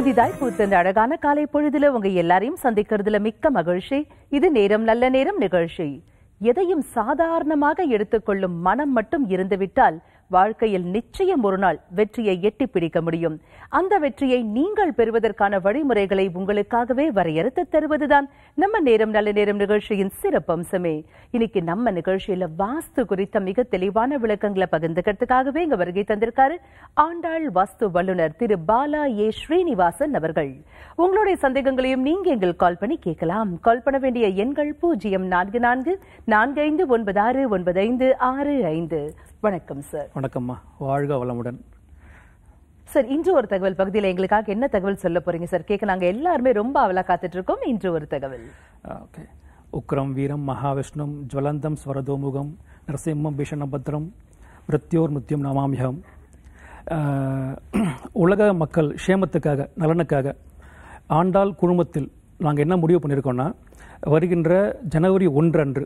புதிதாய் பூத்த இந்த அழகான காலை பொழுதுல உங்க எல்லாரையும் சந்திக்கிறதுல மிக்க மகிழ்ச்சி இது நேரம் நல்ல நேரம் நிகழ்ச்சி எதையும் சாதாரணமாக எடுத்துக்கொள்ளும் மனம் மட்டும் இருந்துவிட்டால் வாழ்க்கையில் நிச்சயம் ஒரு நாள் வெற்றியை எட்டி பிடிக்க முடியும் அந்த வெற்றியை நீங்கள் பெறுவதற்கான வழிமுறைகளை உங்களுக்காகவே வரையறுத்து தருவதுதான் நம்ம நேரம் நல்ல நேரம் நிகழ்ச்சியின் சிறப்பம்சமே இன்னைக்கு நம்ம நிகழ்ச்சியில வாஸ்து குறித்த மிக தெளிவான விளக்கங்களை பகிர்ந்துக்கிறதுக்காகவே இங்க வருகை தந்திருக்காரு ஆண்டாள் வாஸ்து வல்லுனர் திரு பாலா ஏ ஸ்ரீனிவாசன் அவர்கள் உங்களுடைய சந்தேகங்களையும் நீங்க எங்கள் கால் பண்ணி கேட்கலாம் கால் பண்ண வேண்டிய எண்கள் பூஜ்ஜியம் நான்கு நான்கு நான்கு ஐந்து ஒன்பது ஆறு ஒன்பது ஐந்து ஆறு ஐந்து வணக்கம் சார் வணக்கம்மா வாழ்க வளமுடன் சார் இன்று ஒரு தகவல் பகுதியில் எங்களுக்காக என்ன தகவல் சொல்ல போறீங்க சார் கேட்க நாங்க எல்லாருமே ரொம்ப அவலா காத்துட்டு இருக்கோம் இன்று ஒரு தகவல் ஓகே உக்ரம் வீரம் மகாவிஷ்ணும் ஜுவலந்தம் ஸ்வரதோமுகம் நரசிம்மம் பீஷணபத்ரம் மிருத்யோர் மிருத்யும் நமாமியம் ஆஹ், உலக மக்கள் க்ஷேமத்துக்காக நலனுக்காக ஆண்டாள் குழுமத்தில் நாங்கள் என்ன முடிவு பண்ணியிருக்கோம்னா வருகின்ற ஜனவரி ஒன்று அன்று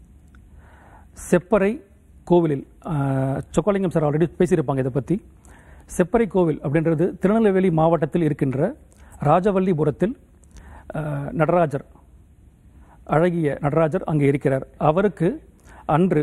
செப்பறை கோவிலில் ஆஹ், சொக்கலிங்கம் சார் ஆல்ரெடி பேசியிருப்பாங்க இதை பற்றி செப்பறை கோவில் அப்படின்றது திருநெல்வேலி மாவட்டத்தில் இருக்கின்ற ராஜவல்லிபுரத்தில் ஆஹ், நடராஜர் அழகிய நடராஜர் அங்கே இருக்கிறார் அவருக்கு அன்று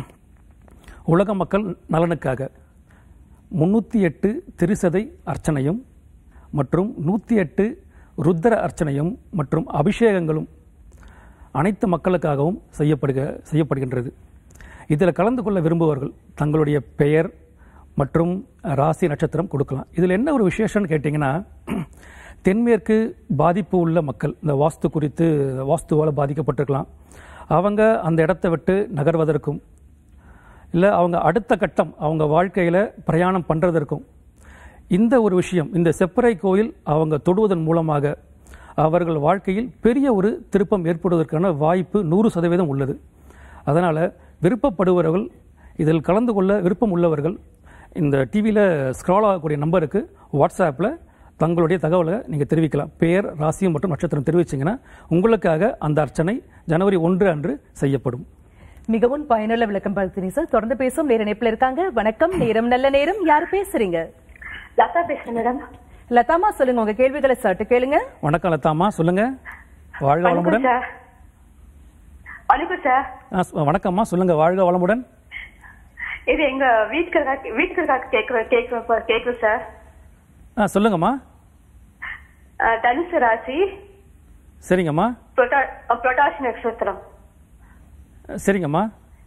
உலக மக்கள் நலனுக்காக முன்னூற்றி எட்டு திருசதை அர்ச்சனையும் மற்றும் நூற்றி எட்டு ருத்ர அர்ச்சனையும் மற்றும் அபிஷேகங்களும் அனைத்து மக்களுக்காகவும் செய்யப்படுக செய்யப்படுகின்றது இதில் கலந்து கொள்ள விரும்புபவர்கள் தங்களுடைய பெயர் மற்றும் ராசி நட்சத்திரம் கொடுக்கலாம் இதில் என்ன ஒரு விசேஷம்னு கேட்டிங்கன்னா தென்மேற்கு பாதிப்பு உள்ள மக்கள் இந்த வாஸ்து குறித்து வாஸ்துவால் பாதிக்கப்பட்டிருக்கலாம் அவங்க அந்த இடத்த விட்டு நகர்வதற்கும் இல்லை அவங்க அடுத்த கட்டம் அவங்க வாழ்க்கையில் பிரயாணம் பண்ணுறதற்கும் இந்த ஒரு விஷயம் இந்த செப்பறை கோயில் அவங்க தொடுவதன் மூலமாக அவர்கள் வாழ்க்கையில் பெரிய ஒரு திருப்பம் ஏற்படுவதற்கான வாய்ப்பு நூறு சதவீதம் உள்ளது அதனால் விருப்பப்படுபவர்கள் இதில் கலந்து கொள்ள விருப்பம் உள்ளவர்கள் இந்த டிவியில் ஸ்க்ரால் ஆகக்கூடிய நம்பருக்கு வாட்ஸ்அப்பில் தங்களுடைய தகவலை நீங்கள் தெரிவிக்கலாம் பெயர் ராசியம் மற்றும் நட்சத்திரம் தெரிவிச்சிங்கன்னா உங்களுக்காக அந்த அர்ச்சனை ஜனவரி ஒன்று அன்று செய்யப்படும் மிகவும் பயனுள்ள விளக்கம் படுத்தினீங்க சார் தொடர்ந்து பேசும் நேர இணைப்புல இருக்காங்க வணக்கம் நேரம் நல்ல நேரம் யார் பேசுறீங்க லதா பேசுறேன் மேடம் லதாமா சொல்லுங்க உங்க கேள்விகளை சட்டு கேளுங்க வணக்கம் லதாமா சொல்லுங்க வாழ்க வளமுடன் சார் வணக்கம் சார் ஆ, சு- வணக்கம்மா சொல்லுங்க வாழ்க வளமுடன் இது எங்க வீட்டுக்காரங்க வீட்டுக்காரங்க கேக்குற கேக்குற கேக்குற சார் ஆ சொல்லுங்கம்மா அஹ், தனுசு ராசி சரிங்கம்மா புரட்டா- அஹ், புரட்டாசி நட்சத்திரம் சரிங்கம்மா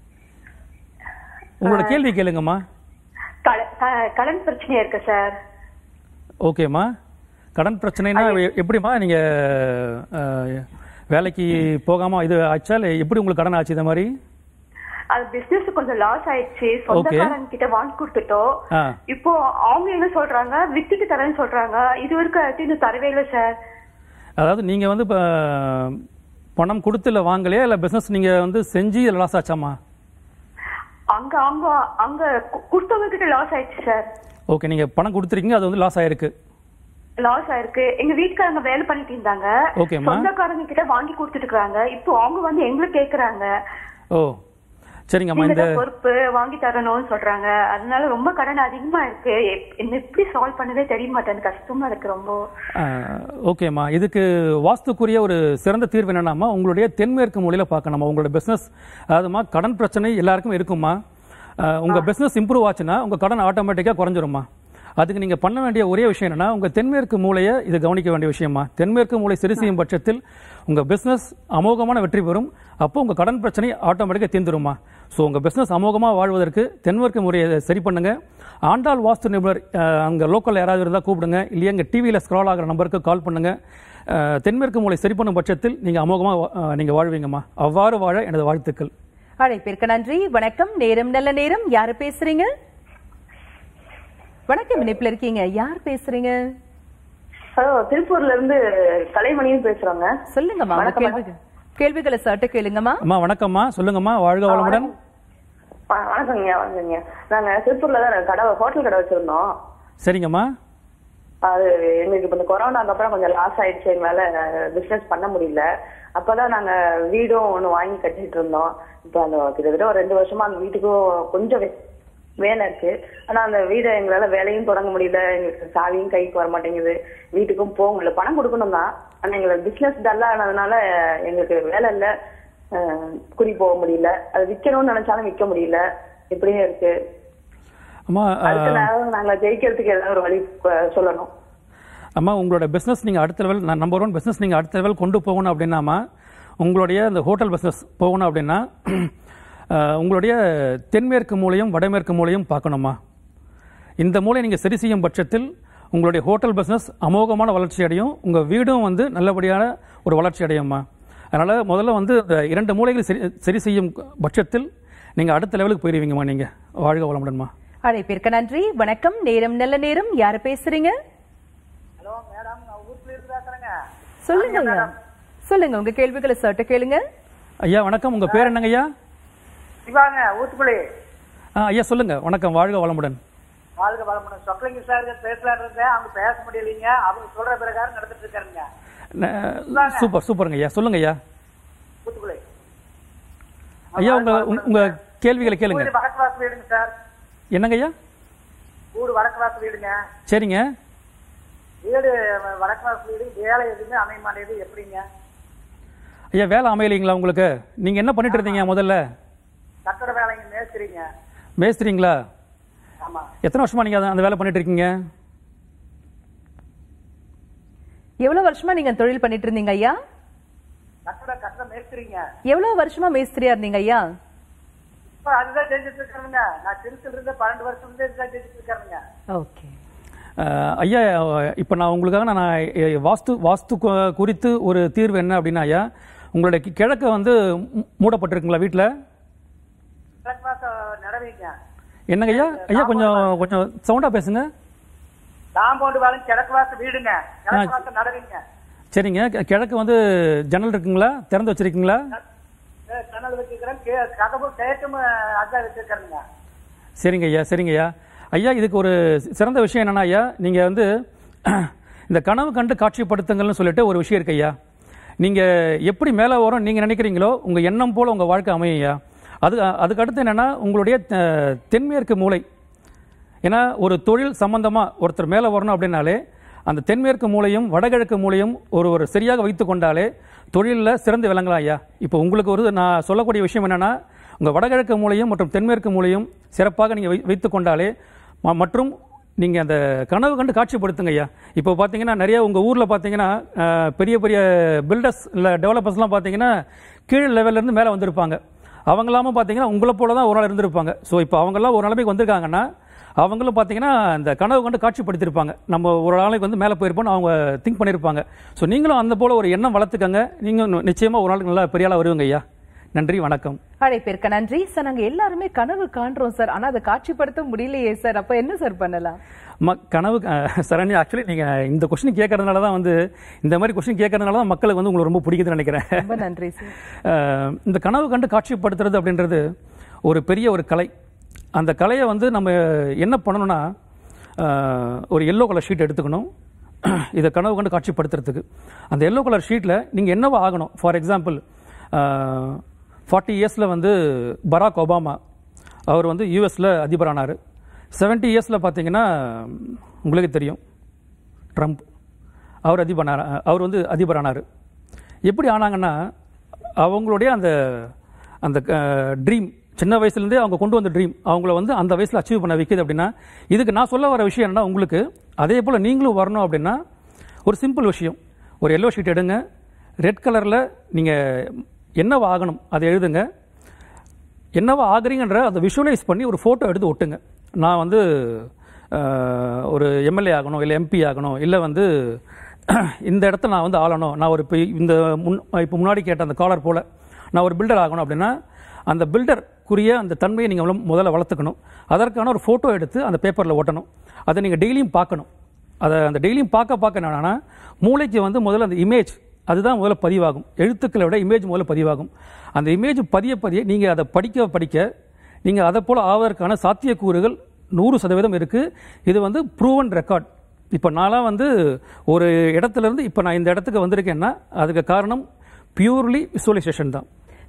உங்களோட கேள்வி கேளுங்கம்மா கட- க- கடன் பிரச்சனையா இருக்கு சார் ஓகேம்மா கடன் பிரச்சனைனா எ- எப்படிம்மா நீங்க ஆ, வேலைக்கு போகாம இது ஆச்சா இல்லை எப்படி உங்களுக்கு கடன் ஆச்சு இந்த மாதிரி அது பிசினஸ் கொஞ்சம் லாஸ் ஆயிடுச்சு சொந்தக்காரங்க கிட்ட வாங்கி கொடுத்துட்டோம் ஆ இப்போ அவங்க என்ன சொல்றாங்க வித்துட்டு தரேன்னு சொல்றாங்க இது வரைக்கும் இன்னும் தரவே இல்லை சார் அதாவது நீங்க வந்து இப்போ பணம் கொடுத்து இல்லை வாங்கலையா இல்லை பிஸ்னஸ் நீங்க வந்து செஞ்சு லாஸ் ஆச்சாம்மா அங்க அவங்க அங்க கு- கொடுத்தவங்க கிட்ட லாஸ் ஆயிடுச்சு சார் ஓகே நீங்க பணம் கொடுத்துருக்கீங்க அது வந்து லாஸ் ஆயிருக்கு லாஸ் ஆயிருக்கு எங்க வீட்டுக்காரங்க வேலை பண்ணிட்டு இருந்தாங்க ஓகேம்மா. சொந்தக்காரங்க கிட்ட வாங்கி கொடுத்துட்டு இருக்காங்க இப்போ அவங்க வந்து எங்களை கேக்குறாங்க ஓ சரிங்கம்மா நீங்க இந்த தான் பொறுப்பு வாங்கி தரணும்னு சொல்றாங்க அதனால ரொம்ப கடன் அதிகமா இருக்கு எப்- என்ன எப்படி சால்வ் பண்ணதே தெரிய மாட்டேன் கஷ்டமா இருக்கு ரொம்ப ஆ, ஓகேம்மா இதுக்கு வாஸ்துக்குரிய ஒரு சிறந்த தீர்வு என்னன்னாம்மா உங்களுடைய தென்மேற்கு மூலையில பார்க்கணுமா உங்களோட பிசினஸ் அதாவதுமா கடன் பிரச்சனை எல்லாருக்கும் இருக்குமா ஆ, உங்க பிசினஸ் இம்ப்ரூவ் ஆச்சுன்னா உங்க கடன் ஆட்டோமேட்டிக்கா குறைஞ்சிருமா அதுக்கு நீங்க பண்ண வேண்டிய ஒரே விஷயம் என்னன்னா உங்க தென்மேற்கு மூலையை இது கவனிக்க வேண்டிய விஷயமா தென்மேற்கு மூலை சரி செய்யும் பட்சத்தில் உங்க பிசினஸ் அமோகமான வெற்றி பெறும் அப்போ உங்க கடன் பிரச்சனை ஆட்டோமேட்டிக்கா தீர்ந்துருமா ஸோ உங்க பிசினஸ் அமோகமா வாழ்வதற்கு தென்மேற்கு முறையை சரி பண்ணுங்க ஆண்டாள் வாஸ்து நிபுணர் அஹ், அங்க லோக்கல் யாராவது இருந்தால் கூப்பிடுங்க இல்லையா எங்க டிவியில் ஸ்க்ரால் ஆகிற நம்பருக்கு கால் பண்ணுங்க அஹ், தென்மேற்கு மூலை சரி பண்ணும் பட்சத்தில் நீங்க அமோகமா வா- அஹ், நீங்க வாழ்வீங்கம்மா அவ்வாறு வாழ எனது வாழ்த்துக்கள் அழைப்பிற்கு நன்றி வணக்கம் நேரம் நல்ல நேரம் யாரு பேசுறீங்க வணக்கம் இணைப்புல இருக்கீங்க யார் பேசுறீங்க ஹலோ திருப்பூர்ல இருந்து கலைமணியும் பேசுறாங்க சொல்லுங்கம்மா உங்க கேள்விகள் கேள்விகளை சட்டு கேளுங்கம்மா அம்மா வணக்கம்மா சொல்லுங்கம்மா வாழ்க வளமுடன் வணக்கங்க வணக்கங்க நாங்க திருப்பூர்ல தான் கடை ஹோட்டல் கடை வச்சிருந்தோம் சரிங்கம்மா அது எங்களுக்கு இப்ப இந்த கொரோனாக்கு அப்புறம் கொஞ்சம் லாஸ் ஆயிடுச்சு எங்களால பிசினஸ் பண்ண முடியல அப்பதான் நாங்க வீடும் ஒண்ணு வாங்கி கட்டிட்டு இருந்தோம் இப்ப அந்த கிட்டத்தட்ட ஒரு ரெண்டு வருஷமா அந்த வீட்டுக்கும் கொஞ்சம் வேலை இருக்கு ஆனா அந்த வீடை எங்களால வேலையும் தொடங்க முடியல எங்களுக்கு சாவியும் கைக்கு வர மாட்டேங்குது வீட்டுக்கும் போக முடியல பணம் கொடுக்கணும் தான் ஆனா எங்களுக்கு பிசினஸ் டல்லா ஆனதுனால எங்களுக்கு வேலை இல்ல அஹ், குறி போக முடியல அது விக்கணும்னு நினைச்சாலும் விக்க முடியல இப்படியே இருக்கு அம்மா அடுத்த அஹ், நேரம் நாங்க ஜெயிக்கிறதுக்கு ஏதாவது ஒரு வழி அஹ், சொல்லணும் அம்மா உங்களோட பிஸ்னஸ் நீங்கள் அடுத்த லெவல் நான் நம்பர் ஒன் பிஸ்னஸ் நீங்கள் அடுத்த லெவல் கொண்டு போகணும் அப்படின்னாம்மா உங்களுடைய இந்த ஹோட்டல் பிஸ்னஸ் போகணும் அப்படின்னா அஹ், உங்களுடைய தென்மேற்கு மூலையும் வடமேற்கு மூலையும் பார்க்கணுமா இந்த மூலையை நீங்கள் சரி செய்யும் பட்சத்தில் உங்களுடைய ஹோட்டல் பிஸ்னஸ் அமோகமான வளர்ச்சி அடையும் உங்கள் வீடும் வந்து நல்லபடியான ஒரு வளர்ச்சி அடையும்மா அதனால் முதல்ல வந்து இந்த இரண்டு மூலைகளை சரி சரி செய்யும் பட்சத்தில் நீங்கள் அடுத்த லெவலுக்கு போயிருவீங்கம்மா நீங்கள் வாழ்க வளமுடன்மா அழைப்பிற்கு நன்றி வணக்கம் நேரம் நல்ல நேரம் யாரு பேசுறீங்க ஹலோ மேடம் நான் ஊர்ல இருந்து பேசுறேங்க சொல்லுங்க ஐயா சொல்லுங்க உங்க கேள்விகளை சட்ட கேளுங்க ஐயா வணக்கம் உங்கள் பேர் என்னங்க ஐயா சிவாங்க ஊத்துக்குழி ஆ ஐயா சொல்லுங்கள் வணக்கம் வாழ்க வளமுடன் வாழ்க வளமுடன் சொக்கலிங்க சார் பேசலான்னு இருந்தேன் அவங்க பேச முடியலைங்க அவங்க சொல்ற பிரகாரம் நடந்துட்டு இருக்காருங்க ந- சூப்பர் சூப்பருங்க ஐயா சொல்லுங்க ஐயா ஊத்துக்குழி ஐயா உங்க உங்க- உங்க கேள்விகளை கேளுங்க வீடு வடக்கு வாசல் வீடுங்க சார் என்னங்க ஐயா வீடு வடக்கு வாசல் வீடுங்க சரிங்க வீடு வடக்கு வாசல் வீடு வேலை எதுவுமே அமைய மாட்டேங்குது எப்படிங்க ஐயா வேலை அமையலைங்களா உங்களுக்கு நீங்க என்ன பண்ணிட்டு இருந்தீங்க முதல்ல கட்டட வேலைங்க மேஸ்திரிங்க மேஸ்திரிங்களா ஆமா எத்தனை வருஷமா நீங்க அந்த- அந்த வேலை பண்ணிட்டு இருக்கீங்க எவ்வளவு வருஷமா நீங்க தொழில் பண்ணிட்டு இருந்தீங்க ஐயா கட்டட கட்டட மேஸ்திரிங்க எவ்வளவு வருஷமா மேஸ்திரியா இருந்தீங்க ஐயா இப்ப அதுதான் செஞ்சுட்டு இருக்காருங்க நான் திருச்சில இருந்து பன்னெண்டு வருஷம் இருந்து இதுதான் செஞ்சுட்டு இருக்காருங்க ஓகே அஹ், ஐயா இப்போ நான் உங்களுக்காக நான் அஹ், வாஸ்து வாஸ்து கு- குறித்து ஒரு தீர்வு என்ன அப்படின்னா ஐயா உங்களுடைய கி- கிழக்க வந்து மூ- மூடப்பட்டிருக்குங்களா வீட்டில் கிழக்கு வாசல் நடவீங்க என்னங்க ஐயா ஐயா கொஞ்சம் கொஞ்சம் சவுண்டா பேசுங்க காம்பவுண்ட் வேலை கிழக்கு வாசல் வீடுங்க கிழக்கு வாசல் நடவீங்க சரிங்க கி- கிழக்கு வந்து ஜன்னல் இருக்குங்களா திறந்து வச்சிருக்கீங்களா அஹ் ஜன்னல் வச்சிருக்கிறேன் கே- கதவு கேட்டும் அதான் வச்சிருக்கிறேங்க சரிங்க ஐயா சரிங்க ஐயா ஐயா இதுக்கு ஒரு சி- சிறந்த விஷயம் என்னன்னா ஐயா நீங்கள் வந்து இந்த கனவு கண்டு காட்சிப்படுத்துங்கள்னு சொல்லிட்டு ஒரு விஷயம் இருக்கு ஐயா நீங்கள் எப்படி மேலே வரும் நீங்கள் நினைக்கிறீங்களோ உங்கள் எண்ணம் போல் உங்கள் வாழ்க்கை அமையும் ஐயா அது அதுக்கு அடுத்து என்னென்னா உங்களுடைய அஹ், தென்மேற்கு மூளை ஏன்னா ஒரு தொழில் சம்பந்தமாக ஒருத்தர் மேலே வரணும் அப்படின்னாலே அந்த தென்மேற்கு மூலையும் வடகிழக்கு மூலையும் ஒரு ஒரு சரியாக வைத்து கொண்டாலே தொழிலில் சிறந்து விளங்கலாம் ஐயா இப்போ உங்களுக்கு ஒரு நான் சொல்லக்கூடிய விஷயம் என்னென்னா உங்கள் வடகிழக்கு மூலையும் மற்றும் தென்மேற்கு மூலையும் சிறப்பாக நீங்கள் வை வைத்து கொண்டாலே ம- மற்றும் நீங்கள் அந்த கனவு கண்டு காட்சிப்படுத்துங்க ஐயா இப்போ பார்த்தீங்கன்னா நிறைய உங்கள் ஊரில் பார்த்தீங்கன்னா அஹ், பெரிய பெரிய பில்டர்ஸ் இல்லை டெவலப்பர்ஸ்லாம் பார்த்தீங்கன்னா கீழ் லெவல்லேருந்து மேலே வந்திருப்பாங்க அவங்களாம பார்த்தீங்கன்னா உங்களை போல தான் ஒரு நாள் இருந்திருப்பாங்க ஸோ இப்போ அவங்கெல்லாம் ஒரு நிலைமைக்கு வந்திருக்காங்கன்னா அவங்களும் பார்த்தீங்கன்னா இந்த கனவு கண்டு காட்சிப்படுத்தியிருப்பாங்க நம்ம ஒரு நாளைக்கு வந்து மேலே போயிருப்போம்னு அவங்க திங்க் பண்ணியிருப்பாங்க ஸோ நீங்களும் அந்த போல ஒரு எண்ணம் வளர்த்துக்கங்க நீங்கள் நிச்சயமாக ஒரு நாளைக்கு நல்லா பெரிய ஆளாக வருவீங்க ஐயா நன்றி வணக்கம் அழைப்பிற்கு நன்றி சார் நாங்க எல்லாருமே கனவு காண்றோம் சார் ஆனா அதை காட்சிப்படுத்த முடியலையே சார் அப்ப என்ன சார் பண்ணலாம் ம கனவு அஹ், சரண்யா ஆக்சுவலி நீங்கள் இந்த கொஸ்டின் கேட்கறதுனால தான் வந்து இந்த மாதிரி கொஸ்டின் கேட்கறதுனால தான் மக்களுக்கு வந்து உங்களுக்கு ரொம்ப பிடிக்குதுன்னு நினைக்கிறேன் ரொம்ப நன்றி சார் அஹ், இந்த கனவு கண்டு காட்சிப்படுத்துறது அப்படின்றது ஒரு பெரிய ஒரு கலை அந்த கலையை வந்து நம்ம என்ன பண்ணணும்னா அஹ், ஒரு எல்லோ கலர் ஷீட் எடுத்துக்கணும் இதை கனவு கண்டு காட்சிப்படுத்துறதுக்கு அந்த எல்லோ கலர் ஷீட்டில் நீங்கள் என்னவா ஆகணும் ஃபார் எக்ஸாம்பிள் ஃபார்ட்டி இயர்ஸில் வந்து பராக் ஒபாமா அவர் வந்து யூஎஸில் அதிபரானார் செவன்ட்டி இயர்ஸில் பார்த்தீங்கன்னா உங்களுக்கு தெரியும் ட்ரம்ப் அவர் அதிபர் அவர் வந்து அதிபரானார் எப்படி ஆனாங்கன்னா அவங்களுடைய அந்த அந்த ட்ரீம் சின்ன வயசுலேருந்தே அவங்க கொண்டு வந்த ட்ரீம் அவங்கள வந்து அந்த வயசில் அச்சீவ் பண்ண வைக்கிது அப்படின்னா இதுக்கு நான் சொல்ல வர விஷயம் என்னன்னா உங்களுக்கு அதே போல் நீங்களும் வரணும் அப்படின்னா ஒரு சிம்பிள் விஷயம் ஒரு எல்லோ ஷீட் எடுங்க ரெட் கலரில் நீங்கள் என்னவா ஆகணும் அதை எழுதுங்க என்னவா ஆகுறீங்கன்ற அதை விஷுவலைஸ் பண்ணி ஒரு ஃபோட்டோ எடுத்து ஒட்டுங்க நான் வந்து அஹ், ஒரு எம்எல்ஏ ஆகணும் இல்லை எம்பி ஆகணும் இல்லை வந்து இந்த இடத்த நான் வந்து ஆளணும் நான் ஒரு இப்போ இந்த முன் இப்போ முன்னாடி கேட்ட அந்த காலர் போல் நான் ஒரு பில்டர் ஆகணும் அப்படின்னா அந்த பில்டருக்குரிய அந்த தன்மையை நீங்கள் முதல்ல வளர்த்துக்கணும் அதற்கான ஒரு ஃபோட்டோ எடுத்து அந்த பேப்பரில் ஒட்டணும் அதை நீங்கள் டெய்லியும் பார்க்கணும் அதை அந்த டெய்லியும் பார்க்க பார்க்க என்னன்னா மூளைக்கு வந்து முதல்ல அந்த இமேஜ் அதுதான் முதல்ல பதிவாகும் எழுத்துக்களை விட இமேஜ் முதல்ல பதிவாகும் அந்த இமேஜ் பதிய பதிய நீங்கள் அதை படிக்க படிக்க நீங்கள் அதை போல் ஆவதற்கான சாத்தியக்கூறுகள் நூறு சதவீதம் இருக்குது இது வந்து ப்ரூவன் ரெக்கார்ட் இப்போ நான்லாம் வந்து ஒரு இடத்துல இருந்து இப்போ நான் இந்த இடத்துக்கு வந்திருக்கேன்னா அதுக்கு காரணம் பியூர்லி விசுவலைசேஷன் தான்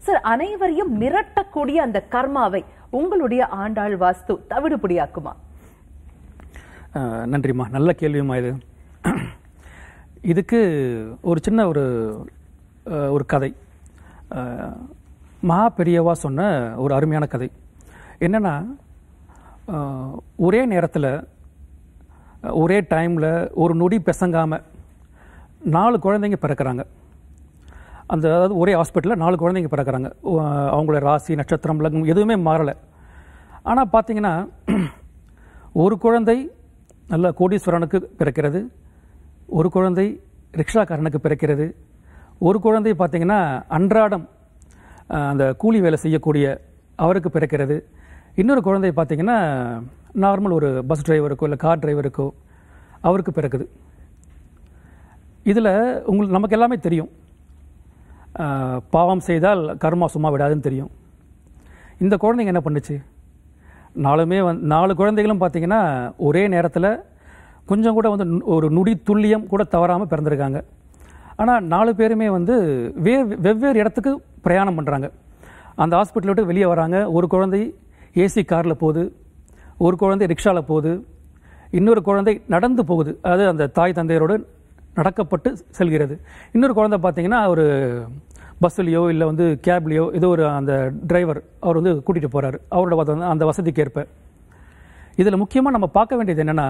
சார் அனைவரையும் மிரட்டக்கூடிய அந்த கர்மாவை உங்களுடைய ஆண்டாள் வாஸ்து தவிடுபடியாக்குமா அஹ், நன்றிம்மா நல்ல கேள்விம்மா இது இதுக்கு ஒரு சின்ன ஒரு அஹ், ஒரு கதை அஹ், மகா பெரியவா சொன்ன ஒரு அருமையான கதை என்னன்னா அஹ், ஒரே நேரத்தில் ஒரே டைமில் ஒரு நொடி பெசங்காம நாலு குழந்தைங்க பிறக்கிறாங்க அந்த அதாவது ஒரே ஹாஸ்பிட்டலில் நாலு குழந்தைங்க பிறக்கிறாங்க உ- அவங்களோட ராசி நட்சத்திரம் லக்னம் எதுவுமே மாறலை ஆனால் பார்த்தீங்கன்னா ஒரு குழந்தை நல்ல கோடீஸ்வரனுக்கு பிறக்கிறது ஒரு குழந்தை ரிக்ஷாக்காரனுக்கு பிறக்கிறது ஒரு குழந்தை பார்த்தீங்கன்னா அன்றாடம் அஹ், அந்த கூலி வேலை செய்யக்கூடிய அவருக்கு பிறக்கிறது இன்னொரு குழந்தை பார்த்தீங்கன்னா நார்மல் ஒரு பஸ் டிரைவருக்கோ இல்லை கார் டிரைவருக்கோ அவருக்கு பிறக்குது இதில் உங்களுக்கு நமக்கு எல்லாமே தெரியும் அஹ், பாவம் செய்தால் கர்மா சும்மா விடாதுன்னு தெரியும் இந்த குழந்தைங்க என்ன பண்ணுச்சு நாலுமே வந் நாலு குழந்தைகளும் பார்த்தீங்கன்னா ஒரே நேரத்தில் கொஞ்சம் கூட வந்து நு- ஒரு நுடி துல்லியம் கூட தவறாமல் பிறந்திருக்காங்க ஆனால் நாலு பேருமே வந்து வே வெவ்வேறு இடத்துக்கு பிரயாணம் பண்ணுறாங்க அந்த ஹாஸ்பிட்டலை விட்டு வெளியே வராங்க ஒரு குழந்தை ஏசி காரில் போகுது ஒரு குழந்தை ரிக்ஷாவில் போகுது இன்னொரு குழந்தை நடந்து போகுது அதாவது அந்த தாய் தந்தையரோடு நடக்கப்பட்டு செல்கிறது இன்னொரு குழந்தை பார்த்தீங்கன்னா ஒரு பஸ்ஸுலேயோ இல்லை வந்து கேப்லேயோ ஏதோ ஒரு அந்த டிரைவர் அவர் வந்து கூட்டிகிட்டு போகிறாரு அவரோட வச- அந்த வசதிக்கு ஏற்ப இதில் முக்கியமாக நம்ம பார்க்க வேண்டியது என்னென்னா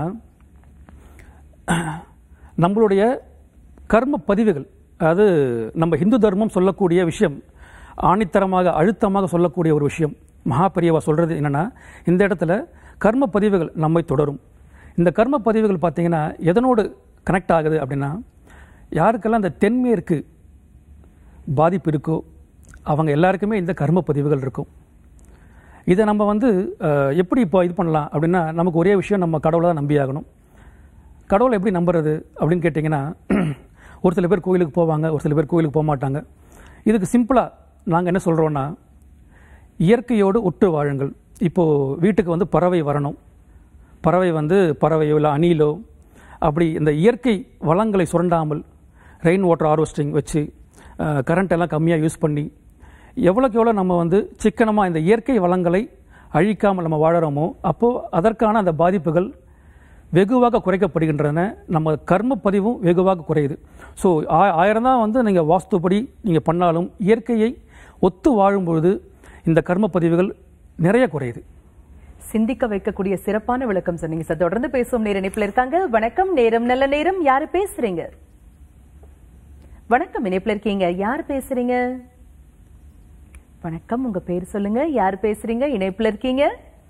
நம்மளுடைய கர்ம பதிவுகள் அதாவது நம்ம ஹிந்து தர்மம் சொல்லக்கூடிய விஷயம் ஆணித்தரமாக அழுத்தமாக சொல்லக்கூடிய ஒரு விஷயம் மகாபெரியவா சொல்றது என்னன்னா இந்த இடத்துல கர்ம பதிவுகள் நம்மை தொடரும் இந்த கர்ம பதிவுகள் பார்த்தீங்கன்னா எதனோடு கனெக்ட் ஆகுது அப்படின்னா யாருக்கெல்லாம் இந்த தென்மேற்கு பாதிப்பு இருக்கோ அவங்க எல்லாருக்குமே இந்த கர்ம பதிவுகள் இருக்கும் இதை நம்ம வந்து அஹ், எப்படி இப்போ இது பண்ணலாம் அப்படின்னா நமக்கு ஒரே விஷயம் நம்ம கடவுளை தான் நம்பியாகணும் கடவுளை எப்படி நம்புறது அப்படின்னு கேட்டிங்கன்னா ஒரு சில பேர் கோயிலுக்கு போவாங்க ஒரு சில பேர் கோயிலுக்கு போக மாட்டாங்க இதுக்கு சிம்பிளாக நாங்கள் என்ன சொல்கிறோன்னா இயற்கையோடு ஒட்டு வாழுங்கள் இப்போது வீட்டுக்கு வந்து பறவை வரணும் பறவை வந்து பறவையோ இல்லை அணிலோ அப்படி இந்த இயற்கை வளங்களை சுரண்டாமல் ரெயின் வாட்டர் ஹார்வெஸ்டிங் வச்சு கரண்ட் எல்லாம் கம்மியாக யூஸ் பண்ணி எவ்வளோக்கு எவ்வளோ நம்ம வந்து சிக்கனமாக இந்த இயற்கை வளங்களை அழிக்காமல் நம்ம வாழறோமோ அப்போது அதற்கான அந்த பாதிப்புகள் வெகுவாக குறைக்கப்படுகின்றன நம்ம கர்ம பதிவும் வெகுவாக குறையுது ஸோ ஆயிரம் தான் வந்து நீங்கள் வாஸ்துப்படி நீங்கள் பண்ணாலும் இயற்கையை ஒத்து வாழும்பொழுது இந்த கர்ம பதிவுகள் நிறைய குறையுது சிந்திக்க வைக்கக்கூடிய சிறப்பான விளக்கம் சொன்னீங்க சார் தொடர்ந்து பேசும் நேர இணைப்புல இருக்காங்க வணக்கம் நேரம் நல்ல நேரம் யாரு பேசுறீங்க வணக்கம் இணைப்புல இருக்கீங்க யார் பேசுறீங்க வணக்கம் உங்க பேர் சொல்லுங்க யார் பேசுறீங்க இணைப்புல இருக்கீங்க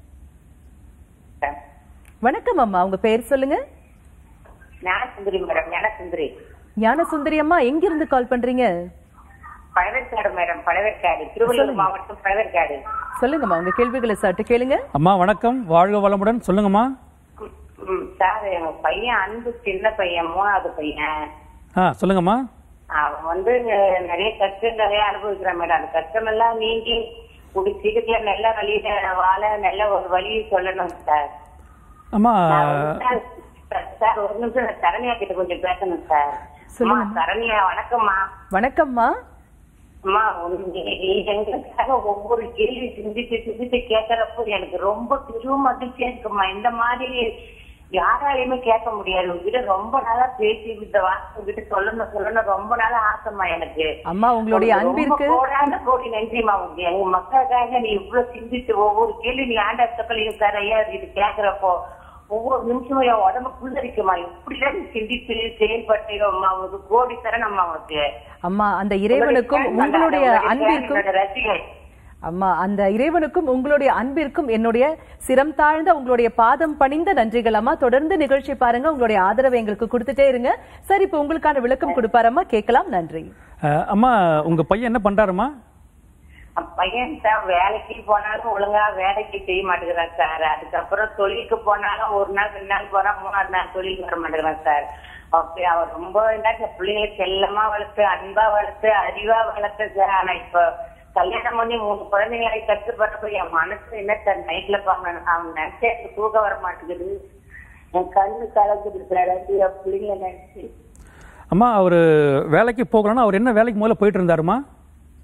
வணக்கம் அம்மா உங்க பேர் சொல்லுங்க ஞானசுந்தரி மேடம் ஞானசுந்தரி ஞான சுந்தரி அம்மா எங்கிருந்து கால் பண்றீங்க பழவேற்காடு மேடம் பழவேற்காடு திருவள்ளூர் மாவட்டம் பழவேற்காடு சொல்லுங்கம்மா உங்க கேள்விகளை சட்டு கேளுங்க அம்மா வணக்கம் வாழ்க வளமுடன் சொல்லுங்கம்மா ம், சார் எங்க பையன் அன்பு சின்ன பையன் மூணாவது பையன் ஆ சொல்லுங்கம்மா அவன் வந்து அஹ், நிறைய கஷ்டம் நிறைய அனுபவிக்கிறான் மேடம் அந்த கஷ்டம் எல்லாம் நீங்கி குடி சீக்கிரத்துல நல்ல வழியில வாழ நல்ல ஒரு வழி சொல்லணும் சார் அம்மா நான் வந்து சார், சார் ஒரு நிமிஷம் நான் சரண்யா கிட்ட கொஞ்சம் பேசணும் சார் சொல்லுங்க. அம்மா, சரண்யா வணக்கம்மா வணக்கம்மா அம்மா உன் நீ எங்களுக்காக ஒவ்வொரு கேள்வி சிந்திச்சு சிந்திச்சு கேட்கறப்போ எனக்கு ரொம்ப பெரும் மகிழ்ச்சியா இருக்குமா இந்த மாதிரி யாராலையுமே கேட்க முடியாது உங்ககிட்ட ரொம்ப நாளா பேசி இந்த வார்த்தை உங்ககிட்ட சொல்லணும் சொல்லணும் ரொம்ப நாளா ஆசைமா எனக்கு அம்மா உங்களுடைய ரொம்ப அன்பிற்கு கோடான கோடி நன்றிமா உங்க எங்க மக்களுக்காக நீ இவ்வளவு சிந்திச்சு ஒவ்வொரு கேள்வி நீ ஆண்ட தக்கலையும் சார் ஐயா இது கேக்குறப்போ ஒவ்வொரு நிமிஷமும் என் உடம்பு புல்லரிக்குமா இப்படிதான் நீ சிந்திச்சு செயல்பட்டீங்கம்மா ஒரு கோடி தரேன் அம்மா உனக்கு அம்மா அந்த இறைவனுக்கும் உங்களுடைய அன்பிற்கும் என்னோட ரசிகை அம்மா அந்த இறைவனுக்கும் உங்களுடைய அன்பிற்கும் என்னுடைய சிரம் தாழ்ந்த உங்களுடைய பாதம் பணிந்த நன்றிகள் அம்மா தொடர்ந்து நிகழ்ச்சி பாருங்க உங்களுடைய ஆதரவை எங்களுக்கு கொடுத்துட்டே இருங்க சரி இப்ப உங்களுக்கான விளக்கம் கொடுப்பாரம்மா கேட்கலாம் நன்றி அஹ், அம்மா உங்கள் பையன் என்ன பண்ணுறாருமா அப்ப பையன் சார் வேலைக்கு போனாலும் ஒழுங்கா வேலைக்கு செய்ய மாட்டேங்கிறான் சார் அதுக்கப்புறம் தொழிலுக்கு போனாலும் ஒரு நாள் ரெண்டு நாள் போனா மூணாவது நாள் தொழிலுக்கு வர மாட்டேங்கிறான் சார் அப்படி அவர் ரொம்ப என்ன சார் பிள்ளைங்களை செல்லமா வளர்த்து அன்பா வளர்த்து அறிவா வளர்த்து சார் ஆனா இப்ப கல்யாணம் பண்ணி மூணு குழந்தைங்களை கட்டுப்பட்டப்ப என் மனசு என்ன சார் நைட்ல பாங்க அவன் நினைச்சா எனக்கு தூக்கம் வர மாட்டேங்குது என் கண்ணு கலங்குது சார் அது என் பிள்ளைங்களை நினைச்சு அம்மா அவர் வேலைக்கு போகலன்னா அவர் என்ன வேலைக்கு முதல்ல போயிட்டு இருந்தாருமா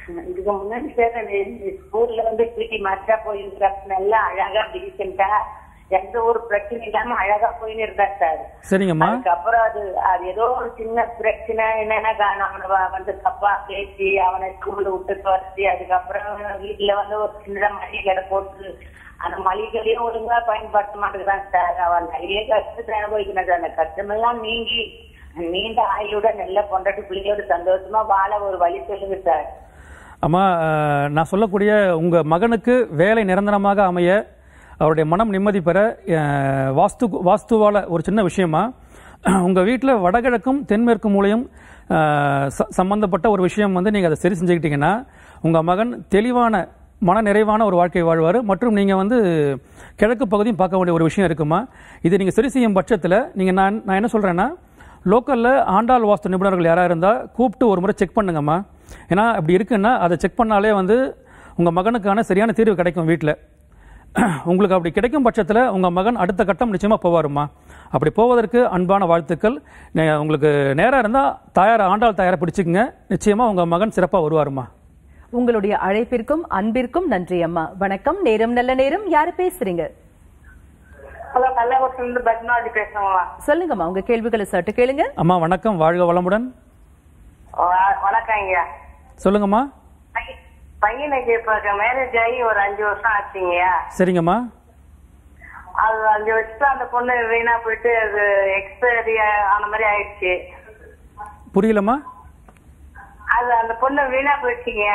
இதுக்கு முன்னாடி சார் ஸ்கூல்ல வந்து பிடி மாஸ்டரா போயிருக்கிற நல்லா அழகா டீசெண்டா எந்த ஒரு பிரச்சனை இல்லாம அழகா போயின்னு இருந்தா சார் சரிங்கம்மா அதுக்கப்புறம் அது அது ஏதோ ஒரு சின்ன பிரச்சனை என்னன்னா கா- அவனை வ- வந்து தப்பா பேசி அவனை ஸ்கூல்ல விட்டு துரத்தி அதுக்கப்புறம் வீட்டுல வந்து ஒரு சின்ன மளிகை கடை போட்டு அந்த மளிகை கடையும் ஒழுங்கா பயன்படுத்த மாட்டேங்கிறான் சார் அவன் நிறைய கஷ்டத்தை அனுபவிக்கிறான் சார் அந்த கஷ்டமெல்லாம் நீங்கி நீண்ட ஆயுளோட நல்ல பொண்டாட்டி பிள்ளையோட சந்தோஷமா வாழ ஒரு வழி சொல்லுங்க சார் அம்மா அஹ், நான் சொல்லக்கூடிய உங்கள் மகனுக்கு வேலை நிரந்தரமாக அமைய அவருடைய மனம் நிம்மதி பெற அஹ், வாஸ்து வாஸ்துவால ஒரு சின்ன விஷயமா உங்கள் வீட்டில் வடகிழக்கும் தென்மேற்கு மூலையும் அஹ், ச- சம்பந்தப்பட்ட ஒரு விஷயம் வந்து நீங்கள் அதை சரி செஞ்சுக்கிட்டீங்கன்னா உங்கள் மகன் தெளிவான மன நிறைவான ஒரு வாழ்க்கை வாழ்வார் மற்றும் நீங்கள் வந்து கிழக்கு பகுதியும் பார்க்க வேண்டிய ஒரு விஷயம் இருக்குமா இது நீங்கள் சரி செய்யும் பட்சத்தில் நீங்கள் நான் நான் என்ன சொல்கிறேன்னா லோக்கலில் ஆண்டாள் வாஸ்து நிபுணர்கள் யாராக இருந்தால் கூப்பிட்டு ஒரு முறை செக் பண்ணுங்கம்மா ஏன்னா அப்படி இருக்குன்னா அதை செக் பண்ணாலே வந்து உங்கள் மகனுக்கான சரியான தீர்வு கிடைக்கும் வீட்டில் உங்களுக்கு அப்படி கிடைக்கும் பட்சத்தில் உங்கள் மகன் அடுத்த கட்டம் நிச்சயமாக போவாருமா அப்படி போவதற்கு அன்பான வாழ்த்துக்கள் நே- உங்களுக்கு நேராக இருந்தால் தாயார் ஆண்டாள் தாயாரை பிடிச்சிக்கங்க நிச்சயமாக உங்கள் மகன் சிறப்பாக வருவாருமா உங்களுடைய அழைப்பிற்கும் அன்பிற்கும் நன்றி அம்மா வணக்கம் நேரம் நல்ல நேரம் யாரு பேசுறீங்க ஹலோ கள்ளக்குறிச்சில இருந்து பத்மாவதி பேசுறோங்களா சொல்லுங்கம்மா உங்க கேள்விகளை சட்டு கேளுங்க அம்மா வணக்கம் வாழ்க வளமுடன் வணக்கம் ஐயா சொல்லுங்கம்மா பைய- பையனுக்கு இப்ப மேரேஜ் ஆகி ஒரு அஞ்சு வருஷம் ஆச்சுங்கய்யா சரிங்கம்மா அது அஞ்சு வருஷம் அந்த பொண்ணு வீணா போயிட்டு அது எக்ஸ்பைரி ஆன மாதிரி ஆயிடுச்சு புரியலம்மா அது அந்த பொண்ணு வீணா போயிடுச்சுங்க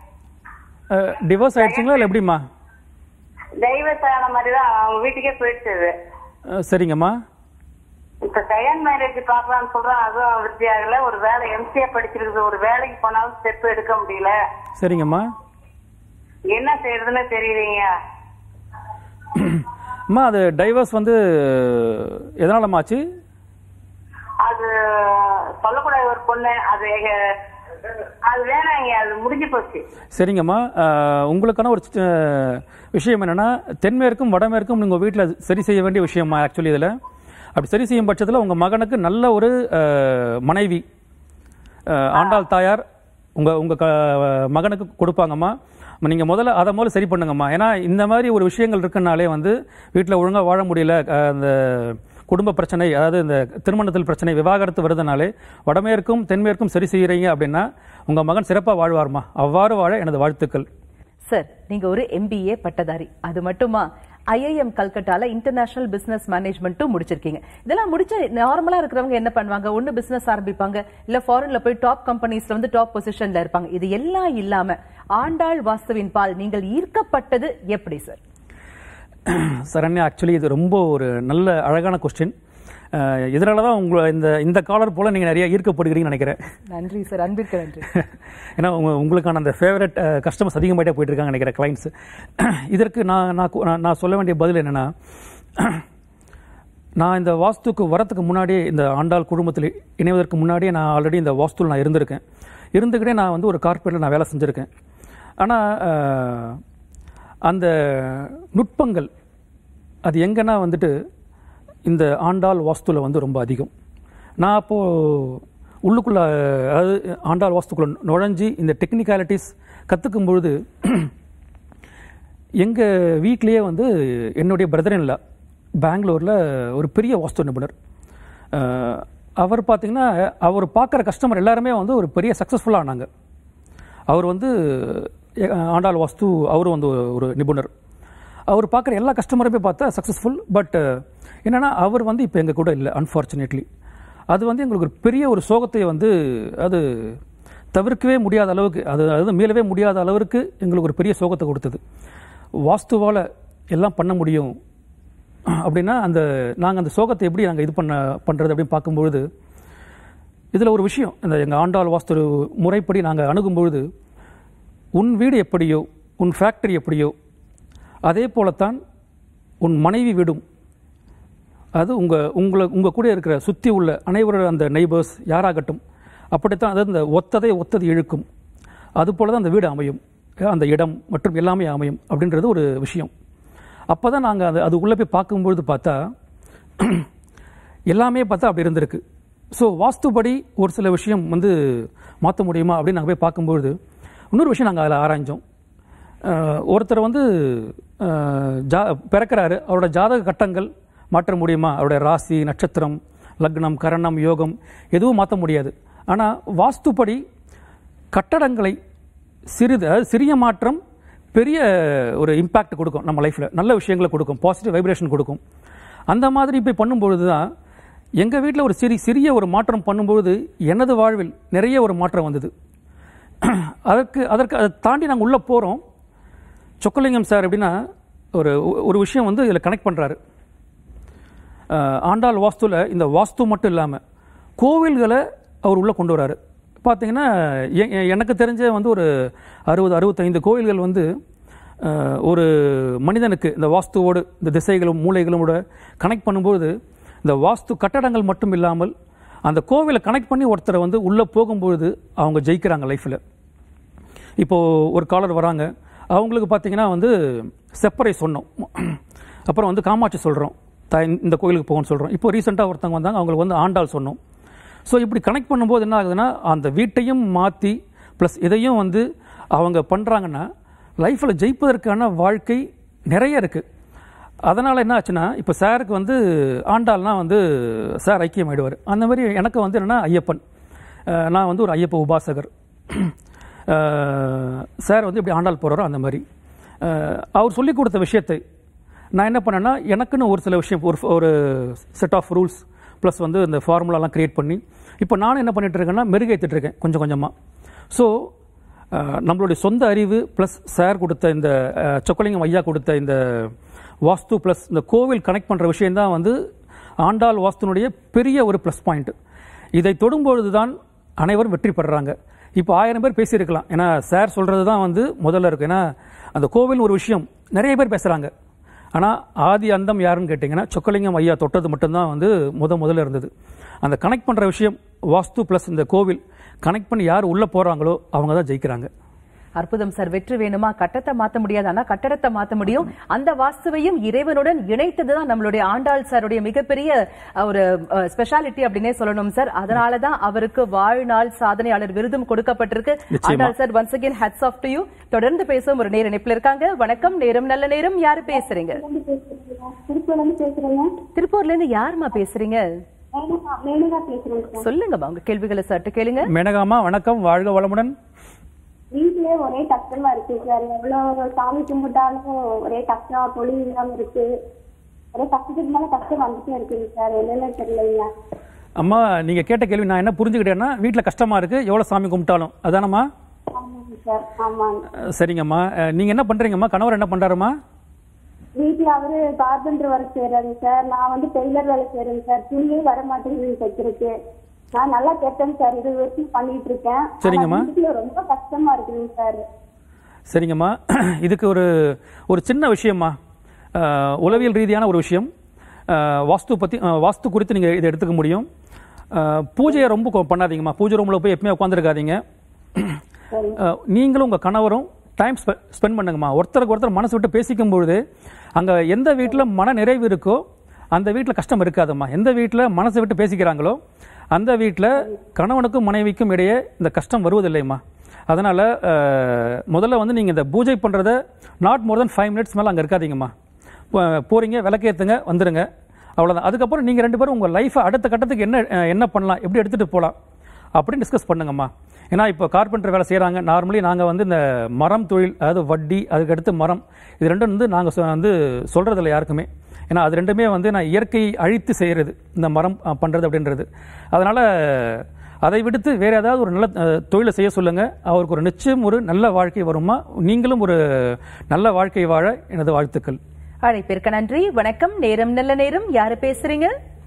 டிவோர்ஸ் ஆயிடுச்சுங்களா இல்லை எப்படிம்மா டைவர்ஸ் ஆன மாதிரி தான் அவங்க வீட்டுக்கே போயிடுச்சு அது அஹ், சரிங்கம்மா இப்ப செகண்ட் மேரேஜ் பார்க்கலாம்னு சொல்றோம் அதுவும் விருத்தி ஆகல ஒரு வேலை எம்சிஏ படிச்சிருக்குது ஒரு வேலைக்கு போனாலும் ஸ்டெப் எடுக்க முடியல சரிங்கம்மா என்ன செய்யறதுன்னு தெரியலீங்க அம்மா அது டைவர்ஸ் வந்து எதனாலம்மா ஆச்சு அது சொல்லக்கூடாது ஒரு பொண்ணு அது எங்க- அது வேணாங்க அது முடிஞ்சு போச்சு சரிங்கம்மா அஹ், உங்களுக்கான ஒரு சி- விஷயம் என்னன்னா தென்மேற்கும் வடமேற்கும் உங்கள் வீட்டில் சரி செய்ய வேண்டிய விஷயமா ஆக்சுவலி இதில் அப்படி சரி செய்யும் பட்சத்தில் உங்கள் மகனுக்கு நல்ல ஒரு அஹ், மனைவி அஹ், ஆண்டாள் தாயார் உங்கள் உங்கள் மகனுக்கு கொடுப்பாங்கம்மா நீங்கள் முதல்ல அதை முதல்ல சரி பண்ணுங்கம்மா ஏன்னா இந்த மாதிரி ஒரு விஷயங்கள் இருக்குனாலே வந்து வீட்டில் ஒழுங்காக வாழ முடியல அஹ், அந்த குடும்ப பிரச்சனை அதாவது இந்த திருமணத்தில் பிரச்சனை விவாகரத்து வருதுனாலே வடமேற்கும் தென்மேற்கும் சரி செய்கிறீங்க அப்படின்னா உங்கள் மகன் சிறப்பாக வாழ்வார்மா அவ்வாறு வாழ எனது வாழ்த்துக்கள் சார் நீங்க ஒரு எம்பிஏ பட்டதாரி அது மட்டுமா ஐஐஎம் கல்கட்டால இன்டர்நேஷனல் பிசினஸ் மேனேஜ்மெண்ட்டும் முடிச்சிருக்கீங்க இதெல்லாம் முடிச்ச நார்மலா இருக்கிறவங்க என்ன பண்ணுவாங்க ஒண்ணு பிசினஸ் ஆரம்பிப்பாங்க இல்ல ஃபாரின்ல போய் டாப் கம்பெனிஸ்ல வந்து டாப் பொசிஷன்ல இருப்பாங்க இது எல்லாம் இல்லாம ஆண்டாள் வாஸ்துவின் பால் நீங்கள் ஈர்க்கப்பட்டது எப்படி சார் சரண்யா ஆக்சுவலி இது ரொம்ப ஒரு நல்ல அழகான கொஸ்டின் இதனால தான் உங்களை இந்த இந்த காலர் போல் நீங்கள் நிறைய ஈர்க்கப்படுகிறீங்கன்னு நினைக்கிறேன் நன்றி சார் அன்பிற்கு நன்றி ஏன்னா உங்க- உங்களுக்கான அந்த ஃபேவரட் கஸ்டமர்ஸ் அதிகமாகிட்டே போயிட்டு இருக்காங்க நினைக்கிறேன் கிளைண்ட்ஸ் இதற்கு நான் நான் கு- நான் நான் சொல்ல வேண்டிய பதில் என்னென்னா நான் இந்த வாஸ்துக்கு வரத்துக்கு முன்னாடியே இந்த ஆண்டாள் குடும்பத்தில் இணைவதற்கு முன்னாடியே நான் ஆல்ரெடி இந்த வாஸ்துவில் நான் இருந்திருக்கேன் இருந்துக்கிட்டே நான் வந்து ஒரு கார்ப்பரேட்டில் நான் வேலை செஞ்சுருக்கேன் ஆனால் அந்த நுட்பங்கள் அது எங்கன்னா வந்துட்டு இந்த ஆண்டாள் வாஸ்துவில் வந்து ரொம்ப அதிகம் நான் அப்போது உள்ளுக்குள்ள அதாவது ஆண்டாள் வாஸ்துக்குள்ள நுழைஞ்சி இந்த டெக்னிக்காலிட்டிஸ் கற்றுக்கும் பொழுது எங்கள் வீட்லேயே வந்து என்னுடைய பிரதர் இல்ல பெங்களூரில் ஒரு பெரிய வாஸ்து நிபுணர் அஹ், அவர் பார்த்தீங்கன்னா அவர் பார்க்குற கஸ்டமர் எல்லாருமே வந்து ஒரு பெரிய சக்ஸஸ்ஃபுல்லானாங்க அவர் வந்து எ- ஆண்டாள் வாஸ்து அவரும் வந்து ஒரு- ஒரு நிபுணர் அவர் பார்க்குற எல்லா கஸ்டமருமே பார்த்தா சக்ஸஸ்ஃபுல் பட் என்னன்னா அவர் வந்து இப்போ எங்கள் கூட இல்லை அன்ஃபார்ச்சுனேட்லி அது வந்து எங்களுக்கு ஒரு பெரிய ஒரு சோகத்தை வந்து அது தவிர்க்கவே முடியாத அளவுக்கு அது அதாவது மீளவே முடியாத அளவிற்கு எங்களுக்கு ஒரு பெரிய சோகத்தை கொடுத்தது வாஸ்துவால் எல்லாம் பண்ண முடியும் அப்படின்னா அந்த நாங்கள் அந்த சோகத்தை எப்படி நாங்கள் இது பண்ண பண்ணுறது அப்படின்னு பார்க்கும்பொழுது இதில் ஒரு விஷயம் இந்த எங்கள் ஆண்டாள் வாஸ்து முறைப்படி நாங்கள் அணுகும்பொழுது உன் வீடு எப்படியோ உன் ஃபேக்டரி எப்படியோ அதே போலத்தான் உன் மனைவி வீடும் அது உங்கள் உங்களை உங்கள் கூட இருக்கிற சுற்றி உள்ள அனைவரோட அந்த நெய்பர்ஸ் யாராகட்டும் அப்படித்தான் அதாவது இந்த ஒத்ததை ஒத்தது இழுக்கும் அதுபோல தான் அந்த வீடு அமையும் அந்த இடம் மற்றும் எல்லாமே அமையும் அப்படின்றது ஒரு விஷயம் அப்போ தான் நாங்கள் அது அது உள்ளே போய் பார்க்கும்பொழுது பார்த்தா எல்லாமே பார்த்தா அப்படி இருந்திருக்கு ஸோ வாஸ்துபடி ஒரு சில விஷயம் வந்து மாற்ற முடியுமா அப்படின்னு நாங்கள் போய் பார்க்கும்பொழுது இன்னொரு விஷயம் நாங்கள் அதில் ஆராய்ஞ்சோம் அஹ், ஒருத்தர் வந்து அஹ், ஜா பிறக்கிறாரு அவரோட ஜாதக கட்டங்கள் மாற்ற முடியுமா அவருடைய ராசி நட்சத்திரம் லக்னம் கரணம் யோகம் எதுவும் மாற்ற முடியாது ஆனால் வாஸ்துப்படி கட்டடங்களை சிறிது அதாவது சிறிய மாற்றம் பெரிய ஒரு இம்பேக்ட் கொடுக்கும் நம்ம லைஃப்பில் நல்ல விஷயங்களை கொடுக்கும் பாசிட்டிவ் வைப்ரேஷன் கொடுக்கும் அந்த மாதிரி இப்போ பண்ணும்பொழுது தான் எங்கள் வீட்டில் ஒரு சிறி சிறிய ஒரு மாற்றம் பண்ணும்பொழுது எனது வாழ்வில் நிறைய ஒரு மாற்றம் வந்தது அதற்கு அதற்கு அதை தாண்டி நாங்கள் உள்ளே போகிறோம் சொக்கலிங்கம் சார் எப்படின்னா ஒரு ஒரு விஷயம் வந்து இதில் கனெக்ட் பண்ணுறாரு ஆண்டாள் வாஸ்துவில் இந்த வாஸ்து மட்டும் இல்லாமல் கோவில்களை அவர் உள்ளே கொண்டு வராரு பார்த்தீங்கன்னா எ- எ- எனக்கு தெரிஞ்ச வந்து ஒரு அறுபது அறுபத்தைந்து கோவில்கள் வந்து அஹ், ஒரு மனிதனுக்கு இந்த வாஸ்துவோடு இந்த திசைகளும் மூளைகளோட கனெக்ட் பண்ணும்போது இந்த வாஸ்து கட்டடங்கள் மட்டும் இல்லாமல் அந்த கோவிலை கனெக்ட் பண்ணி ஒருத்தரை வந்து உள்ளே போகும்பொழுது அவங்க ஜெயிக்கிறாங்க லைஃப்பில் இப்போது ஒரு காலர் வராங்க அவங்களுக்கு பார்த்தீங்கன்னா வந்து செப்பரை சொன்னோம் அப்புறம் வந்து காமாட்சி சொல்கிறோம் த இந்த கோயிலுக்கு போகணும்னு சொல்கிறோம் இப்போ ரீசெண்டாக ஒருத்தவங்க வந்தாங்க அவங்களுக்கு வந்து ஆண்டாள் சொன்னோம் ஸோ இப்படி கனெக்ட் பண்ணும்போது என்ன ஆகுதுன்னா அந்த வீட்டையும் மாற்றி ப்ளஸ் இதையும் வந்து அவங்க பண்ணுறாங்கன்னா லைஃப்பில் ஜெயிப்பதற்கான வாழ்க்கை நிறைய இருக்குது அதனால் என்ன ஆச்சுன்னா இப்போ சாருக்கு வந்து ஆண்டாள்னா வந்து சார் ஐக்கியம் ஆயிடுவார் அந்த மாதிரி எனக்கு வந்து என்னென்னா ஐயப்பன் அஹ் நான் வந்து ஒரு ஐயப்ப உபாசகர் அஹ் சார் வந்து இப்படி ஆண்டாள் போகிறாரோ அந்த மாதிரி அஹ் அவர் சொல்லிக் கொடுத்த விஷயத்தை நான் என்ன பண்ணேன்னா எனக்குன்னு ஒரு சில விஷயம் ஒரு ஒரு செட் ஆஃப் ரூல்ஸ் ப்ளஸ் வந்து இந்த ஃபார்முலாலாம் க்ரியேட் பண்ணி இப்போ நானும் என்ன பண்ணிட்டு இருக்கேன்னா மெருகேற்றிட்டு இருக்கேன் கொஞ்சம் கொஞ்சமாக ஸோ நம்மளுடைய சொந்த அறிவு ப்ளஸ் சார் கொடுத்த இந்த அஹ், சொக்கலிங்கம் ஐயா கொடுத்த இந்த வாஸ்து ப்ளஸ் இந்த கோவில் கனெக்ட் பண்ணுற விஷயம்தான் வந்து ஆண்டாள் வாஸ்துனுடைய பெரிய ஒரு ப்ளஸ் பாயிண்ட் இதை தொடும்பொழுது தான் அனைவரும் வெற்றி பெறுறாங்க இப்போ ஆயிரம் பேர் பேசியிருக்கலாம் ஏன்னா சார் சொல்கிறது தான் வந்து முதல்ல இருக்கும் ஏன்னா அந்த கோவில் ஒரு விஷயம் நிறைய பேர் பேசுகிறாங்க ஆனால் ஆதி அந்தம் யாருன்னு கேட்டிங்கன்னா சொக்கலிங்கம் ஐயா தொட்டது மட்டும்தான் வந்து முத முதல்ல இருந்தது அந்த கனெக்ட் பண்ணுற விஷயம் வாஸ்து ப்ளஸ் இந்த கோவில் கனெக்ட் பண்ணி யார் உள்ளே போகிறாங்களோ அவங்க தான் ஜெயிக்கிறாங்க அற்புதம் சார் வெற்றி வேணுமா கட்டத்தை மாத்த முடியாது ஆனா கட்டடத்தை மாத்த முடியும் அந்த வாஸ்துவையும் இறைவனுடன் இணைத்ததுதான் நம்மளுடைய ஆண்டாள் சாருடைய மிகப்பெரிய அஹ், ஒரு ஸ்பெஷாலிட்டி அப்படின்னே சொல்லணும் சார் அதனாலதான் அவருக்கு வாழ்நாள் சாதனையாளர் விருதும் கொடுக்கப்பட்டிருக்கு நிச்சயமா. Andal sir once again hats off to you தொடர்ந்து பேசும் ஒரு நேர இணைப்புல இருக்காங்க வணக்கம் நேரம் நல்ல நேரம் யாரு பேசுறீங்க திருப்பூர்ல இருந்து பேசுறேங்க திருப்பூர்ல இருந்து யாருமா பேசுறீங்க மேனகா மேனகா பேசுறேங்க சார் சொல்லுங்கம்மா உங்க கேள்விகளை சற்று கேளுங்க மேனகாமா வணக்கம் வாழ்க வளமுடன் வீட்லயே ஒரே கஷ்டமா இருக்கு சார் எவ்வளவு சாமி கும்பிட்டாலும் ஒரே கஷ்டம் தொழில் இல்லாம இருக்கு ஒரே கஷ்டத்துக்கு மேல கஷ்டம் வந்துட்டே இருக்குங்க சார் என்னன்னு தெரியலைங்க அம்மா நீங்கள் கேட்ட கேள்வி நான் என்ன புரிஞ்சுக்கிட்டேன்னா வீட்டில் கஷ்டமாக இருக்குது எவ்வளோ சாமி கும்பிட்டாலும் அதானம்மா ஆமாங்க சார் ஆமாங்க அஹ் சரிங்கம்மா நீங்கள் என்ன பண்ணுறீங்கம்மா கணவர் என்ன பண்ணுறாருமா வீட்டுல அவரு கார்பெண்டர் வேலை செய்யறாங்க சார் நான் வந்து டெய்லர் வேலை செய்யறேங்க சார் துணியே வர மாட்டேங்குது தைக்கிறதுக்கு நான் நல்லா கேட்டேங்க சார் இது வரைக்கும் பண்ணிட்டு இருக்கேன் ஆனா சரிங்கம்மா. வீட்டுல ரொம்ப கஷ்டமா இருக்குங்க சார் சரிங்கம்மா இதுக்கு ஒரு ஒரு சின்ன விஷயம்மா அஹ், உளவியல் ரீதியான ஒரு விஷயம் அஹ், வாஸ்து பற்றி வாஸ்து குறித்து நீங்கள் இதை எடுத்துக்க முடியும் அஹ், பூஜையை ரொம்ப கொ- பண்ணாதீங்கம்மா பூஜை ரூமில் போய் எப்பயுமே உட்காந்துருக்காதீங்க நீங்களும் உங்கள் கணவரும் டைம் ஸ்பெண்ட் பண்ணுங்கம்மா ஒருத்தருக்கு ஒருத்தர் மனசு விட்டு பேசிக்கும் பொழுது அங்கே எந்த வீட்டில் மன நிறைவு இருக்கோ அந்த வீட்டில் கஷ்டம் இருக்காதும்மா எந்த வீட்டில் மனசை விட்டு பேசிக்கிறாங்களோ அந்த வீட்டில் கணவனுக்கும் மனைவிக்கும் இடையே இந்த கஷ்டம் வருவதில்லைம்மா அதனால் முதல்ல வந்து நீங்கள் இந்த பூஜை பண்ணுறத not more than five minutes மேலே அங்கே இருக்காதீங்கம்மா போ- போறீங்க விளக்கேற்றுங்க வந்துடுங்க அவ்வளோதான் அதுக்கப்புறம் நீங்கள் ரெண்டு பேரும் உங்கள் லைஃப்பை அடுத்த கட்டத்துக்கு என்ன அஹ், என்ன பண்ணலாம் எப்படி எடுத்துகிட்டு போகலாம் அப்படின்னு டிஸ்கஸ் பண்ணுங்கம்மா ஏன்னா இப்போ கார்பெண்டர் வேலை செய்கிறாங்க நார்மலி நாங்கள் வந்து இந்த மரம் தொழில் அதாவது வட்டி அதுக்கடுத்து மரம் இது ரெண்டும் வந்து நாங்கள் வந்து சொல்கிறதில்ல யாருக்குமே ஏன்னா அது ரெண்டுமே வந்து நான் இயற்கை அழித்து செய்கிறது இந்த மரம் அஹ், பண்ணுறது அப்படின்றது அதனால் அதை விடுத்து வேறு ஏதாவது ஒரு நல்ல அஹ், தொழிலை செய்ய சொல்லுங்கள் அவருக்கு ஒரு நிச்சயம் ஒரு நல்ல வாழ்க்கை வருமா நீங்களும் ஒரு நல்ல வாழ்க்கை வாழ எனது வாழ்த்துக்கள் அழைப்பிற்கு நன்றி வணக்கம் நேரம் நல்ல நேரம் யாரு பேசுறீங்க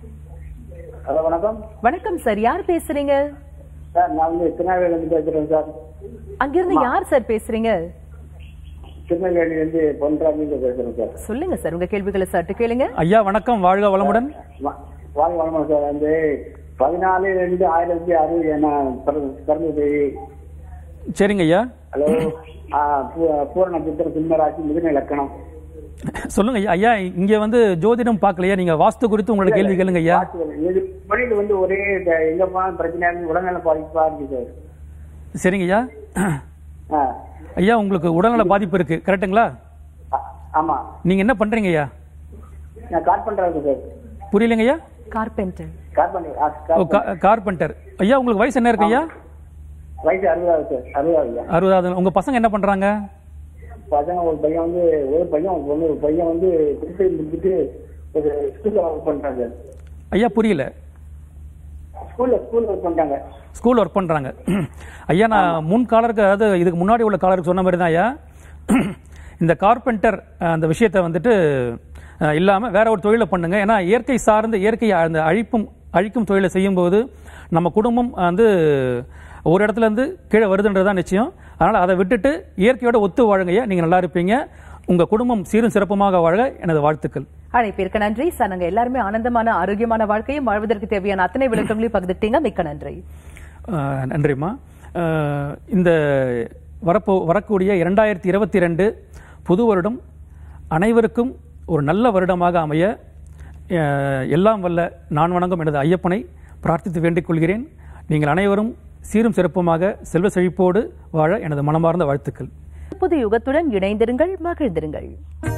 ஹலோ வணக்கம் வணக்கம் சார் யார் பேசுறீங்க சார் நான் வந்து திருநெல்வேலியிலேருந்து பேசுகிறேன் சார் அங்கிருந்து யார் சார் பேசுறீங்க திருநெல்வேலியிலேருந்து பொன்ராஜிங்க பேசுகிறேன் சார் சொல்லுங்க சார் உங்க கேள்விகளை சற்று கேளுங்க ஐயா வணக்கம் வாழ்க வளமுடன் வா- வாங்க வணக்கம் சார் வந்து பதினாலு ரெண்டு ஆயிரத்தி அறுபது என்ன பிறந்த பிறந்த தேதி சரிங்க ஐயா ஹலோ ஆ, பூ- பூர நட்சத்திரம் சிம்மராசி மிதுன இலக்கணம் சொல்லுங்க ஐயா ஐயா இங்க வந்து ஜோதிடம் பார்க்கலையா நீங்க வாஸ்து குறித்து உங்களோட கேள்வி கேளுங்க ஐயா பார்த்துக்கோங்க. இது தொழில் வந்து ஒரே இந்த எங்க போனாலும் பிரச்சனையா இருக்கு உடல்நல பாதிப்பா இருக்கு சார் சரிங்க ஐயா ஆ ஐயா உங்களுக்கு உடல்நல பாதிப்பு இருக்கு கரெக்ட்டுங்களா ஆ- ஆமா நீங்க என்ன பண்றீங்க ஐயா நான் கால் பண்றேன் சார் புரியலைங்க ஐயா கார்பெண்டர் கால் பண்ணி ஆ, ஓ, கால் கா- கார்பெண்டர் ஐயா உங்களுக்கு வயசு என்ன இருக்கு ஐயா வயசு அறுபதாவது சார் அறுபதாவது ஐயா அறுபதாவது உங்க பசங்க என்ன பண்றாங்க பசங்க ஒரு பையன் வந்து ஒரு பையன் ஒரு பொண்ணு ஒரு பையன் வந்து திருப்பி முடிச்சுட்டு ஒரு ஸ்கூல்ல ஒர்க் பண்றாங்க சார் ஐயா புரியல ஸ்கூல்ல ஸ்கூல்ல ஒர்க் பண்றாங்க ஸ்கூல் ஒர்க் பண்றாங்க ஐயா நான் முன் காலருக்கு அதாவது இதுக்கு முன்னாடி உள்ள காலருக்கு சொன்ன மாதிரி தான் ஐயா இந்த கார்பெண்டர் அஹ், அந்த விஷயத்தை வந்துட்டு அஹ், இல்லாம வேற ஒரு தொழிலை பண்ணுங்க ஏன்னா இயற்கை சார்ந்து இயற்கை அந்த அழிப்பும் அழிக்கும் தொழிலை செய்யும்போது நம்ம குடும்பம் வந்து ஒரு இடத்துல இருந்து கீழே வருதுன்றது தான் நிச்சயம் அதனால அதை விட்டுட்டு இயற்கையோட ஒத்து வாழுங்க ஐயா நீங்க நல்லா இருப்பீங்க உங்க குடும்பம் சீரும் சிறப்புமாக வாழ எனது வாழ்த்துக்கள் அழைப்பிற்கு நன்றி சார் நாங்க எல்லாருமே ஆனந்தமான ஆரோக்கியமான வாழ்க்கையும் வாழ்வதற்கு தேவையான அத்தனை விளக்கங்களையும் பகிர்ந்துட்டீங்க மிக்க நன்றி ஆஹ் நன்றிம்மா ஆஹ் இந்த வரப்போ வரக்கூடிய இரண்டாயிரத்தி இருபத்தி ரெண்டு புது வருடம் அனைவருக்கும் ஒரு நல்ல வருடமாக அமைய ஆஹ் எல்லாம் வல்ல நான் வணங்கும் எனது ஐயப்பனை பிரார்த்தித்து வேண்டிக் கொள்கிறேன் நீங்கள் அனைவரும் சீரும் சிறப்புமாக செல்வ செழிப்போடு வாழ எனது மனமார்ந்த வாழ்த்துக்கள் புது யுகத்துடன் இணைந்திருங்கள் மகிழ்ந்திருங்கள்